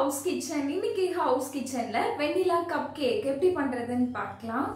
house kitchen இன்னைக்கு house கிச்சன்ல வெண்ணிலா cup cake எப்படி பண்றதுன்னு பார்க்கலாம்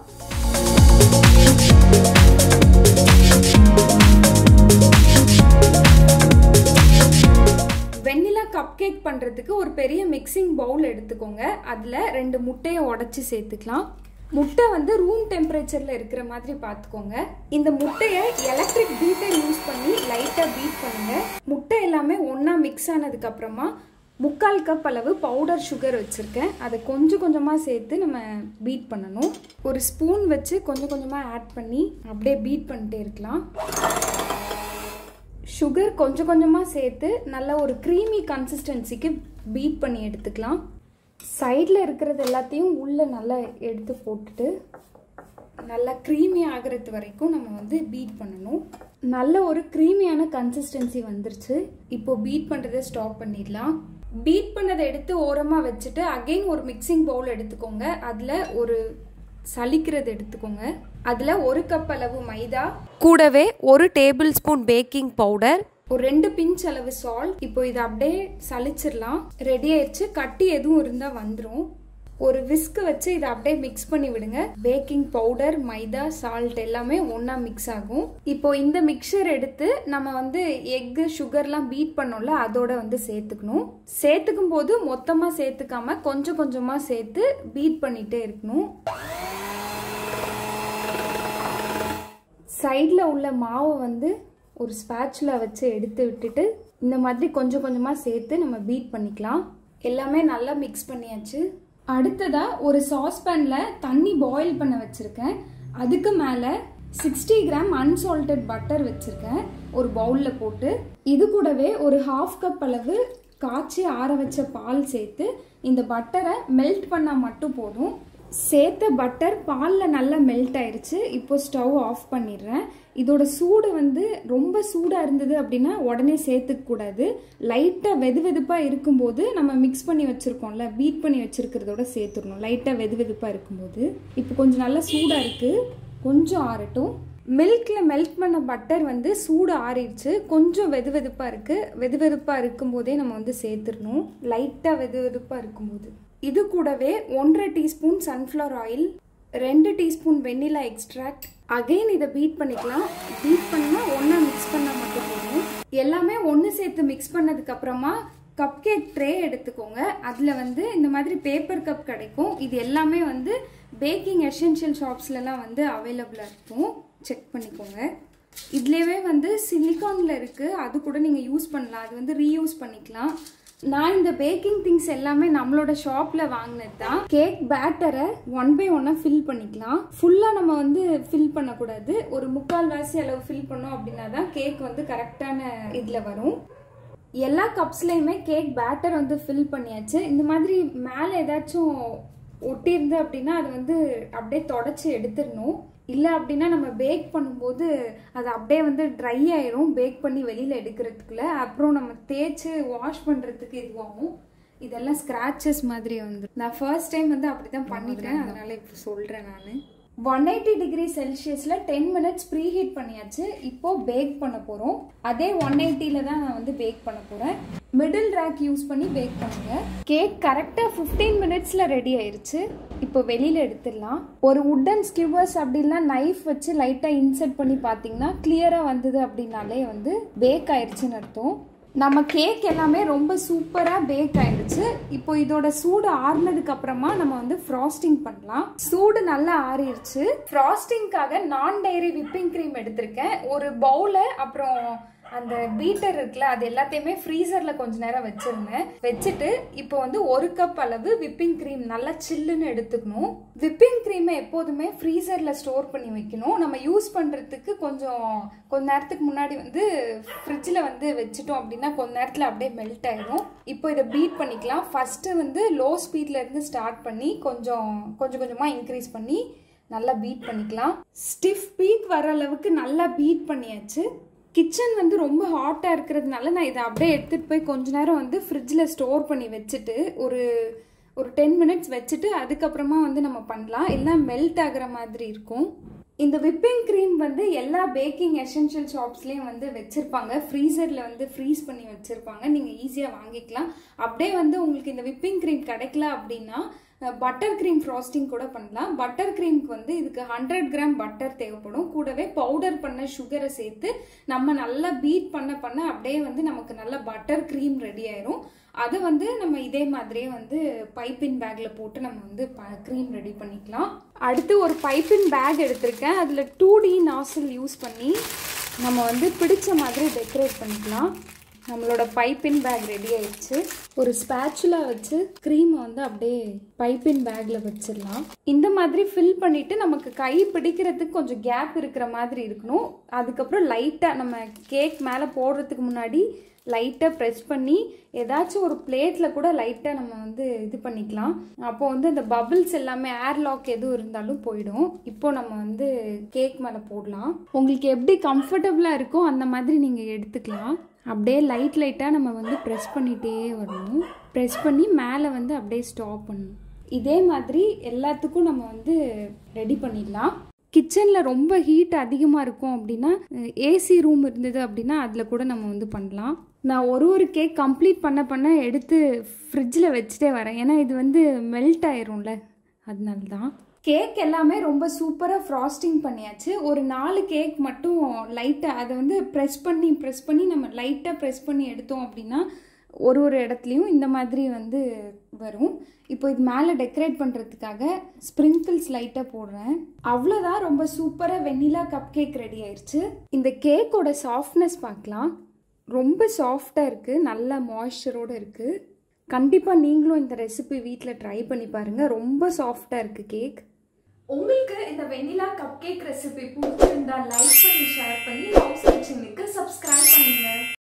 வெண்ணிலா கப் கேக் பண்ணுறதுக்கு ஒரு பெரிய மிக்சிங் பவுல் எடுத்துக்கோங்க அதில் ரெண்டு முட்டையை உடச்சி சேர்த்துக்கலாம் முட்டை வந்து ரூம் டெம்பரேச்சரில் இருக்கிற மாதிரி பார்த்துக்கோங்க இந்த முட்டையை எலக்ட்ரிக் பீட்டர் யூஸ் பண்ணி லைட்டாக பீட் பண்ணுங்க முட்டை எல்லாமே ஒன்றா மிக்ஸ் ஆனதுக்கப்புறமா முக்கால் கப் அளவு பவுடர் சுகர் வச்சுருக்கேன் அதை கொஞ்சம் கொஞ்சமாக சேர்த்து நம்ம பீட் பண்ணணும் ஒரு ஸ்பூன் வச்சு கொஞ்சம் கொஞ்சமாக ஆட் பண்ணி அப்படியே பீட் பண்ணிட்டே இருக்கலாம் சுகர் கொஞ்சம் கொஞ்சமாக சேர்த்து நல்ல ஒரு க்ரீமி கன்சிஸ்டன்சிக்கு பீட் பண்ணி எடுத்துக்கலாம் சைடில் இருக்கிறது எல்லாத்தையும் உள்ளே நல்லா எடுத்து போட்டுட்டு நல்லா க்ரீமி ஆகிறது வரைக்கும் நம்ம வந்து பீட் பண்ணணும் நல்ல ஒரு க்ரீமியான கன்சிஸ்டன்சி வந்துருச்சு இப்போ பீட் பண்ணுறதை ஸ்டாப் பண்ணிடலாம் பீட் பண்ணதை எடுத்து ஓரமாக வச்சுட்டு அகைன் ஒரு மிக்சிங் பவுல் எடுத்துக்கோங்க அதில் ஒரு சலிக்கிறது எடுத்துக்கோங்க அதில் ஒரு கப் அளவு மைதா கூடவே ஒரு டேபிள் ஸ்பூன் பேக்கிங் பவுடர் ஒரு ரெண்டு பிஞ்ச் அளவு சால்ட் இப்போ இதை அப்படியே சலிச்சிடலாம் ரெடி ஆயிடுச்சு கட்டி எதுவும் இருந்தால் வந்துடும் ஒரு விஸ்க் வச்சு இதை அப்படியே மிக்ஸ் பண்ணி விடுங்க பேக்கிங் பவுடர் மைதா சால்ட் எல்லாமே ஒன்றா மிக்ஸ் ஆகும் இப்போ இந்த மிக்சர் எடுத்து நம்ம வந்து எக்கு சுகர்லாம் பீட் பண்ணோம்ல அதோட வந்து சேர்த்துக்கணும் சேர்த்துக்கும் போது மொத்தமாக சேர்த்துக்காம கொஞ்சம் கொஞ்சமாக சேர்த்து பீட் பண்ணிட்டே இருக்கணும் சைடில் உள்ள மாவை வந்து ஒரு ஸ்பேச்சுலா வச்சு எடுத்து விட்டுட்டு இந்த மாதிரி கொஞ்சம் கொஞ்சமாக சேர்த்து நம்ம பீட் பண்ணிக்கலாம் எல்லாமே நல்லா மிக்ஸ் பண்ணியாச்சு அடுத்ததாக ஒரு சாஸ்பேனில் தண்ணி பாயில் பண்ண வச்சுருக்கேன் அதுக்கு மேலே சிக்ஸ்டி கிராம் அன்சால்டட் பட்டர் வச்சுருக்கேன் ஒரு பவுலில் போட்டு இது கூடவே ஒரு ஹாஃப் கப் அளவு காய்ச்சி ஆற வச்ச பால் சேர்த்து இந்த பட்டரை மெல்ட் பண்ணால் மட்டும் போதும் சேர்த்த பட்டர் பாலில் நல்லா மெல்ட் ஆயிடுச்சு இப்போ ஸ்டவ் ஆஃப் பண்ணிடுறேன் இதோட சூடு வந்து ரொம்ப சூடாக இருந்தது அப்படின்னா உடனே சேர்த்துக்க கூடாது லைட்டாக வெது வெதுப்பாக இருக்கும்போது நம்ம மிக்ஸ் பண்ணி வச்சுருக்கோம்ல பீட் பண்ணி வச்சுருக்கிறதோட சேர்த்துடணும் லைட்டாக வெது வெதுப்பாக இருக்கும்போது இப்போ கொஞ்சம் நல்லா சூடாக இருக்குது கொஞ்சம் ஆறட்டும் மில்கில் மெல்ட் பண்ண பட்டர் வந்து சூடு ஆறிடுச்சு கொஞ்சம் வெது வெதுப்பாக இருக்குது வெது வெதுப்பாக இருக்கும்போதே நம்ம வந்து சேர்த்துடணும் லைட்டாக வெது வெதுப்பாக இருக்கும்போது இது கூடவே ஒன்றரை டீஸ்பூன் சன்ஃப்ளவர் ஆயில் ரெண்டு டீஸ்பூன் வெண்ணிலா எக்ஸ்ட்ராக்ட் அகைன் இதை பீட் பண்ணிக்கலாம் பீட் பண்ணால் ஒன்றா மிக்ஸ் பண்ணால் மட்டும் போதும் எல்லாமே ஒன்று சேர்த்து மிக்ஸ் பண்ணதுக்கு அப்புறமா கப் கேக் ட்ரே எடுத்துக்கோங்க அதில் வந்து இந்த மாதிரி பேப்பர் கப் கிடைக்கும் இது எல்லாமே வந்து பேக்கிங் எசென்ஷியல் ஷாப்ஸ்லலாம் வந்து அவைலபிளாக இருக்கும் செக் பண்ணிக்கோங்க இதுலேயே வந்து சிலிக்கானில் இருக்குது அது கூட நீங்கள் யூஸ் பண்ணலாம் அது வந்து ரீயூஸ் பண்ணிக்கலாம் நான் இந்த பேக்கிங் திங்ஸ் எல்லாமே நம்மளோட ஷாப்பில் வாங்கினது தான் கேக் பேட்டரை ஒன் பை ஒன்னாக ஃபில் பண்ணிக்கலாம் ஃபுல்லாக நம்ம வந்து ஃபில் பண்ணக்கூடாது ஒரு முக்கால் வாசி அளவு ஃபில் பண்ணோம் அப்படின்னா தான் கேக் வந்து கரெக்டான இதில் வரும் எல்லா கப்ஸ்லேயுமே கேக் பேட்டர் வந்து ஃபில் பண்ணியாச்சு இந்த மாதிரி மேலே ஏதாச்சும் ஒட்டியிருந்து அப்படின்னா அது வந்து அப்படியே தொடச்சி எடுத்துடணும் இல்லை அப்படின்னா நம்ம பேக் பண்ணும்போது அது அப்படியே வந்து ட்ரை ஆயிரும் பேக் பண்ணி வெளியில் எடுக்கிறதுக்குள்ள அப்புறம் நம்ம தேய்ச்சி வாஷ் பண்ணுறதுக்கு இதுவாகும் இதெல்லாம் ஸ்க்ராச்சஸ் மாதிரி வந்து நான் ஃபர்ஸ்ட் டைம் வந்து அப்படி தான் பண்ணிட்டேன் அதனால இப்போ சொல்கிறேன் நான் ஒன் எயிட்டி டிகிரி செல்சியஸில் டென் மினிட்ஸ் ப்ரீ ஹீட் பண்ணியாச்சு இப்போ பேக் பண்ண போகிறோம் அதே ஒன் எயிட்டியில் தான் நான் வந்து பேக் பண்ண போகிறேன் மிடில் ரேக் யூஸ் பண்ணி பேக் பண்ணுங்க கேக் கரெக்டாக ஃபிஃப்டீன் மினிட்ஸில் ரெடி ஆயிருச்சு இப்போ வெளியில் எடுத்துடலாம் ஒரு உட்டன் ஸ்கியூவர்ஸ் அப்படிலாம் நைஃப் வச்சு லைட்டாக இன்செர்ட் பண்ணி பார்த்தீங்கன்னா கிளியராக வந்தது அப்படின்னாலே வந்து பேக் ஆயிடுச்சுன்னு அர்த்தம் நம்ம கேக் எல்லாமே ரொம்ப சூப்பராக பேக் ஆயிடுச்சு இப்போ இதோட சூடு ஆறுனதுக்கு அப்புறமா நம்ம வந்து ஃப்ராஸ்டிங் பண்ணலாம் சூடு நல்லா ஆறிடுச்சு ஃப்ராஸ்டிங்காக நான் டைரி விப்பிங் க்ரீம் எடுத்திருக்கேன் ஒரு பவுல அப்புறம் அந்த பீட்டர் இருக்குல்ல அது எல்லாத்தையுமே ஃப்ரீசரில் கொஞ்ச நேரம் வச்சுருந்தேன் வச்சுட்டு இப்போ வந்து ஒரு கப் அளவு விப்பிங் க்ரீம் நல்லா சில்லுன்னு எடுத்துக்கணும் விப்பிங் க்ரீமை எப்போதுமே ஃப்ரீசரில் ஸ்டோர் பண்ணி வைக்கணும் நம்ம யூஸ் பண்ணுறதுக்கு கொஞ்சம் கொஞ்ச நேரத்துக்கு முன்னாடி வந்து ஃப்ரிட்ஜில் வந்து வச்சுட்டோம் அப்படின்னா கொஞ்ச நேரத்தில் அப்படியே மெல்ட் ஆயிடும் இப்போ இதை பீட் பண்ணிக்கலாம் ஃபஸ்ட்டு வந்து லோ ஸ்பீட்ல இருந்து ஸ்டார்ட் பண்ணி கொஞ்சம் கொஞ்சம் கொஞ்சமாக இன்க்ரீஸ் பண்ணி நல்லா பீட் பண்ணிக்கலாம் ஸ்டிஃப் பீக் வர அளவுக்கு நல்லா பீட் பண்ணியாச்சு கிச்சன் வந்து ரொம்ப ஹாட்டாக இருக்கிறதுனால நான் இதை அப்படியே எடுத்துகிட்டு போய் கொஞ்ச நேரம் வந்து ஃப்ரிட்ஜில் ஸ்டோர் பண்ணி வச்சுட்டு ஒரு ஒரு டென் மினிட்ஸ் வச்சுட்டு அதுக்கப்புறமா வந்து நம்ம பண்ணலாம் எல்லாம் மெல்ட் ஆகிற மாதிரி இருக்கும் இந்த விப்பிங் க்ரீம் வந்து எல்லா பேக்கிங் எசென்ஷியல் ஷாப்ஸ்லேயும் வந்து வச்சுருப்பாங்க ஃப்ரீசரில் வந்து ஃப்ரீஸ் பண்ணி வச்சுருப்பாங்க நீங்கள் ஈஸியாக வாங்கிக்கலாம் அப்படியே வந்து உங்களுக்கு இந்த விப்பிங் க்ரீம் கிடைக்கல அப்படின்னா பட்டர் க்ரீம் ஃப்ராஸ்டிங் கூட பண்ணலாம் பட்டர் க்ரீம்க்கு வந்து இதுக்கு ஹண்ட்ரட் கிராம் பட்டர் தேவைப்படும் கூடவே பவுடர் பண்ண சுகரை சேர்த்து நம்ம நல்லா பீட் பண்ண பண்ண அப்படியே வந்து நமக்கு நல்ல பட்டர் க்ரீம் ரெடி ஆயிரும் அதை வந்து நம்ம இதே மாதிரியே வந்து பைப்பின் பேக்கில் போட்டு நம்ம வந்து க்ரீம் ரெடி பண்ணிக்கலாம் அடுத்து ஒரு பைப்பின் பேக் எடுத்திருக்கேன் அதில் டூ டி நாசில் யூஸ் பண்ணி நம்ம வந்து பிடிச்ச மாதிரி டெக்கரேட் பண்ணிக்கலாம் நம்மளோட பைப்பின் பேக் ரெடி ஆயிடுச்சு ஒரு ஸ்பேச்சுலா வச்சு க்ரீமை வந்து அப்படியே பைப்பின் பேக்ல வச்சிடலாம் இந்த மாதிரி ஃபில் பண்ணிட்டு நமக்கு கை பிடிக்கிறதுக்கு கொஞ்சம் கேப் இருக்கிற மாதிரி இருக்கணும் அதுக்கப்புறம் லைட்டாக நம்ம கேக் மேலே போடுறதுக்கு முன்னாடி லைட்டாக ப்ரெஸ் பண்ணி ஏதாச்சும் ஒரு பிளேட்டில் கூட லைட்டாக நம்ம வந்து இது பண்ணிக்கலாம் அப்போ வந்து அந்த பபிள்ஸ் எல்லாமே ஏர் லாக் எதுவும் இருந்தாலும் போயிடும் இப்போ நம்ம வந்து கேக் மேலே போடலாம் உங்களுக்கு எப்படி கம்ஃபர்டபுளாக இருக்கோ அந்த மாதிரி நீங்கள் எடுத்துக்கலாம் அப்படியே லைட் லைட்டாக நம்ம வந்து ப்ரெஸ் பண்ணிகிட்டே வரணும் ப்ரெஸ் பண்ணி மேலே வந்து அப்படியே ஸ்டாப் பண்ணணும் இதே மாதிரி எல்லாத்துக்கும் நம்ம வந்து ரெடி பண்ணிடலாம் கிச்சனில் ரொம்ப ஹீட் அதிகமாக இருக்கும் அப்படின்னா ஏசி ரூம் இருந்தது அப்படின்னா அதில் கூட நம்ம வந்து பண்ணலாம் நான் ஒரு ஒரு கேக் கம்ப்ளீட் பண்ண பண்ண எடுத்து ஃப்ரிட்ஜில் வச்சுட்டே வரேன் ஏன்னா இது வந்து மெல்ட் ஆயிரும்ல அதனால தான் கேக் எல்லாமே ரொம்ப சூப்பராக ஃப்ராஸ்டிங் பண்ணியாச்சு ஒரு நாலு கேக் மட்டும் லைட்டாக அதை வந்து ப்ரெஸ் பண்ணி ப்ரெஸ் பண்ணி நம்ம லைட்டாக ப்ரெஸ் பண்ணி எடுத்தோம் அப்படின்னா ஒரு ஒரு இடத்துலையும் இந்த மாதிரி வந்து வரும் இப்போ இது மேலே டெக்கரேட் பண்ணுறதுக்காக ஸ்ப்ரிங்கிள்ஸ் லைட்டாக போடுறேன் அவ்வளோதான் ரொம்ப சூப்பராக வெண்ணிலா கப் கேக் ரெடி ஆயிடுச்சு இந்த கேக்கோட சாஃப்ட்னஸ் பார்க்கலாம் ரொம்ப சாஃப்டாக இருக்குது நல்ல மாய்ஸ்சரோடு இருக்குது கண்டிப்பாக நீங்களும் இந்த ரெசிபி வீட்டில் ட்ரை பண்ணி பாருங்கள் ரொம்ப சாஃப்டாக இருக்குது கேக் உங்களுக்கு இந்த வெண்ணிலா கப் கேக் ரெசிபி பிடிச்சிருந்தா லைக் பண்ணி ஷேர் பண்ணி ஹவுஸ் கிச்சனுக்கு